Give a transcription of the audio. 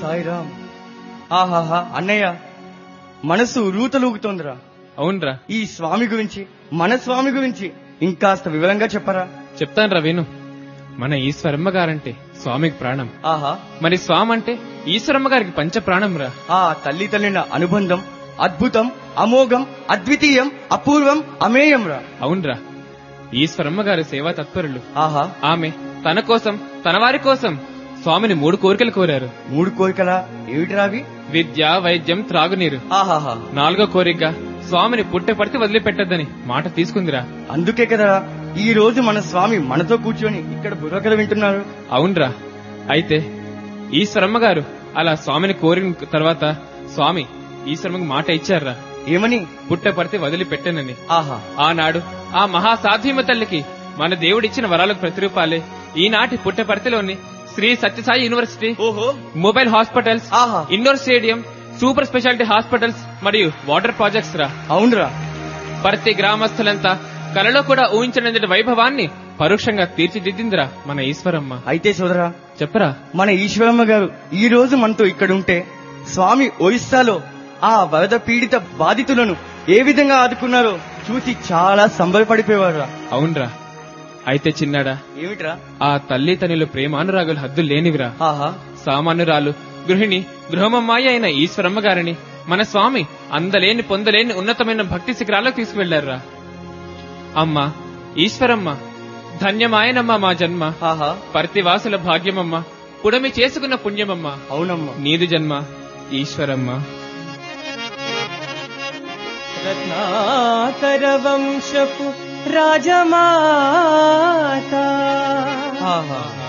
సాయిరామ్ ఆహాహా అన్నయ్య మనసు రూతలూగుతోందిరా అవునరా ఈ స్వామి గురించి మన స్వామి గురించి ఇంకాస్త వివరంగా చెప్పరా చెప్తానురా విను మన ఈశ్వరమ్మ గారంటే స్వామికి ప్రాణం ఆహా మరి స్వామి అంటే ఈశ్వరమ్మ గారికి పంచ ప్రాణం రా ఆ తల్లి తల్లిన అనుబంధం అద్భుతం అమోఘం అద్వితీయం అపూర్వం అమేయం రా అవునరా ఈశ్వరమ్మ గారి సేవా తత్పరులు ఆహా ఆమె తన కోసం తన వారి కోసం స్వామిని మూడు కోరికలు కోరారు మూడు కోరికలా ఏమిటిరావి విద్య వైద్యం త్రాగునీరు ఆహాహా నాలుగో కోరికగా స్వామిని పుట్టె పడితే వదిలిపెట్టద్దని మాట తీసుకుందిరా అందుకే కదా ఈ రోజు మన స్వామి మనతో కూర్చొని ఇక్కడ బుర్రకలు వింటున్నారు అవునరా అయితే ఈశ్వరమ్మ గారు అలా స్వామిని కోరిన తర్వాత స్వామి ఈశ్వరమ్మకి మాట ఇచ్చారా ఏమని పుట్టె పడితే వదిలిపెట్టనని ఆహా ఆనాడు ఆ మహాసాధ్యమ తల్లికి మన దేవుడిచ్చిన వరాలకు ప్రతిరూపాలే ఈనాటి పుట్టపర్తిలోని శ్రీ సత్యసాయి యూనివర్సిటీ ఓహో మొబైల్ హాస్పిటల్స్ ఆహా indoor stadium super speciality hospitals మరియు వాటర్ ప్రాజెక్ట్స్ రా అవునురా ప్రతి గ్రామస్తులంతా కలలో కూడా ఊహించనంతటి వైభవాన్ని పరోక్షంగా తీర్చిదిద్దిందిరా మన ఈశ్వరమ్మ అయితే సోదరా చెప్పరా మన ఈశ్వరమ్మ గారు ఈ రోజు మనతో ఇక్కడ ఉంటే స్వామి ఒరిస్సాలో ఆ వరద పీడిత బాధితులను ఏ విధంగా ఆదుకున్నారో చూసి చాలా సంబరపడిపోయేవారు అవునరా అయితే చిన్నాడా ఏమిట్రా ఆ తల్లి తనిలో ప్రేమానురాగులు హద్దులు లేనివిరా ఆహా సామాన్యురాలు గృహిణి గృహమమ్మాయి అయిన ఈశ్వరమ్మ గారిని మన స్వామి అందలేని పొందలేని ఉన్నతమైన భక్తి శిఖరాలకు తీసుకువెళ్లారా అమ్మా ఈశ్వరమ్మ ధన్యమాయనమ్మ మా జన్మ ఆహా పర్తివాసుల భాగ్యమమ్మ పుడమి చేసుకున్న పుణ్యమమ్మ అవునమ్మా నీదు జన్మ ఈశ్వరమ్మ రత్నాకర వంశపు రాజమాత ఆహా